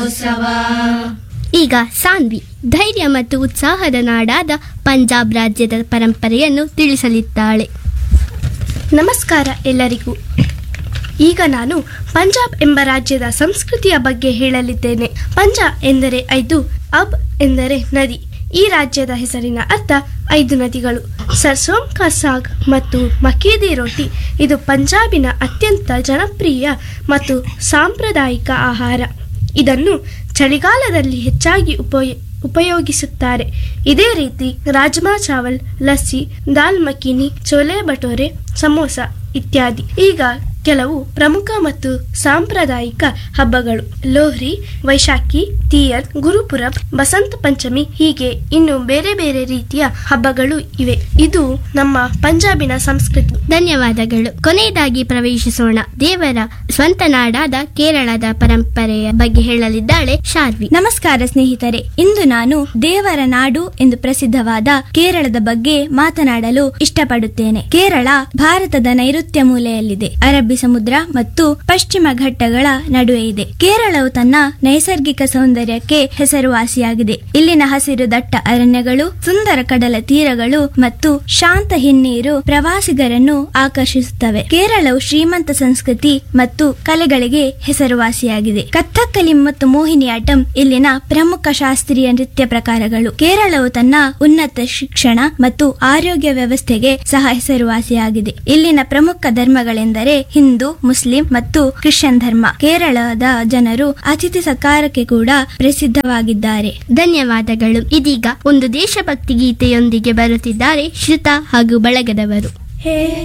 ಈಗ ಸಾನ್ವಿ ಧೈರ್ಯ ಮತ್ತು ಉತ್ಸಾಹದ ನಾಡಾದ ಪಂಜಾಬ್ ರಾಜ್ಯದ ಪರಂಪರೆಯನ್ನು ತಿಳಿಸಲಿದ್ದಾಳೆ ನಮಸ್ಕಾರ ಎಲ್ಲರಿಗೂ ಈಗ ನಾನು ಪಂಜಾಬ್ ಎಂಬ ರಾಜ್ಯದ ಸಂಸ್ಕೃತಿಯ ಬಗ್ಗೆ ಹೇಳಲಿದ್ದೇನೆ ಪಂಜಾ ಎಂದರೆ ಐದು ಅಬ್ ಎಂದರೆ ನದಿ ಈ ರಾಜ್ಯದ ಹೆಸರಿನ ಅರ್ಥ ಐದು ನದಿಗಳು ಸರ್ಸೋಂ ಕಾ ಸಾಗ್ ಮತ್ತು ಮಕೀದಿ ರೊಟ್ಟಿ ಇದು ಪಂಜಾಬಿನ ಅತ್ಯಂತ ಜನಪ್ರಿಯ ಮತ್ತು ಸಾಂಪ್ರದಾಯಿಕ ಆಹಾರ ಇದನ್ನು ಚಳಿಗಾಲದಲ್ಲಿ ಹೆಚ್ಚಾಗಿ ಉಪಯೋ ಉಪಯೋಗಿಸುತ್ತಾರೆ ಇದೇ ರೀತಿ ರಾಜ್ಮಾ ಚಾವಲ್ ಲಸ್ಸಿ ದಾಲ್ ಮಖಿನಿ ಚೋಲೆ ಭಟೋರೆ ಸಮೋಸ ಇತ್ಯಾದಿ ಈಗ ಕೆಲವು ಪ್ರಮುಖ ಮತ್ತು ಸಾಂಪ್ರದಾಯಿಕ ಹಬ್ಬಗಳು ಲೋಹ್ರಿ ವೈಶಾಖಿ ತೀಯನ್ ಗುರುಪುರಬ್ ಬಸಂತ ಪಂಚಮಿ ಹೀಗೆ ಇನ್ನು ಬೇರೆ ಬೇರೆ ರೀತಿಯ ಹಬ್ಬಗಳು ಇವೆ ಇದು ನಮ್ಮ ಪಂಜಾಬಿನ ಸಂಸ್ಕೃತಿ ಧನ್ಯವಾದಗಳು ಕೊನೆಯದಾಗಿ ಪ್ರವೇಶಿಸೋಣ ದೇವರ ಸ್ವಂತ ನಾಡಾದ ಕೇರಳದ ಪರಂಪರೆಯ ಬಗ್ಗೆ ಹೇಳಲಿದ್ದಾಳೆ ಶಾರ್ವಿ ನಮಸ್ಕಾರ ಸ್ನೇಹಿತರೆ ಇಂದು ನಾನು ದೇವರ ನಾಡು ಎಂದು ಪ್ರಸಿದ್ಧವಾದ ಕೇರಳದ ಬಗ್ಗೆ ಮಾತನಾಡಲು ಇಷ್ಟಪಡುತ್ತೇನೆ ಕೇರಳ ಭಾರತದ ನೈಋತ್ಯ ಮೂಲೆಯಲ್ಲಿದೆ ಅರಬ್ಬಿ ಸಮುದ್ರ ಮತ್ತು ಪಶ್ಚಿಮ ಘಟ್ಟಗಳ ನಡುವೆ ಇದೆ ಕೇರಳವು ತನ್ನ ನೈಸರ್ಗಿಕ ಸೌಂದರ್ಯಕ್ಕೆ ಹೆಸರುವಾಸಿಯಾಗಿದೆ ಇಲ್ಲಿನ ಹಸಿರು ದಟ್ಟ ಅರಣ್ಯಗಳು ಸುಂದರ ಕಡಲ ತೀರಗಳು ಮತ್ತು ಶಾಂತ ಹಿನ್ನೀರು ಪ್ರವಾಸಿಗರನ್ನು ಆಕರ್ಷಿಸುತ್ತವೆ ಕೇರಳವು ಶ್ರೀಮಂತ ಸಂಸ್ಕೃತಿ ಮತ್ತು ಕಲೆಗಳಿಗೆ ಹೆಸರುವಾಸಿಯಾಗಿದೆ ಕಥಕ್ಕಲಿ ಮತ್ತು ಮೋಹಿನಿಯಾಟಂ ಇಲ್ಲಿನ ಪ್ರಮುಖ ಶಾಸ್ತ್ರೀಯ ನೃತ್ಯ ಪ್ರಕಾರಗಳು ಕೇರಳವು ತನ್ನ ಉನ್ನತ ಶಿಕ್ಷಣ ಮತ್ತು ಆರೋಗ್ಯ ವ್ಯವಸ್ಥೆಗೆ ಸಹ ಹೆಸರುವಾಸಿಯಾಗಿದೆ ಇಲ್ಲಿನ ಪ್ರಮುಖ ಧರ್ಮಗಳೆಂದರೆ ಹಿಂದೂ ಮುಸ್ಲಿಂ ಮತ್ತು ಕ್ರಿಶ್ಚಿಯನ್ ಧರ್ಮ ಕೇರಳದ ಜನರು ಅತಿಥಿ ಸತ್ಕಾರಕ್ಕೆ ಕೂಡ ಪ್ರಸಿದ್ಧವಾಗಿದ್ದಾರೆ ಧನ್ಯವಾದಗಳು ಇದೀಗ ಒಂದು ದೇಶಭಕ್ತಿ ಗೀತೆಯೊಂದಿಗೆ ಬರುತ್ತಿದ್ದಾರೆ ಶ್ರುತ ಹಾಗೂ ಬಳಗದವರು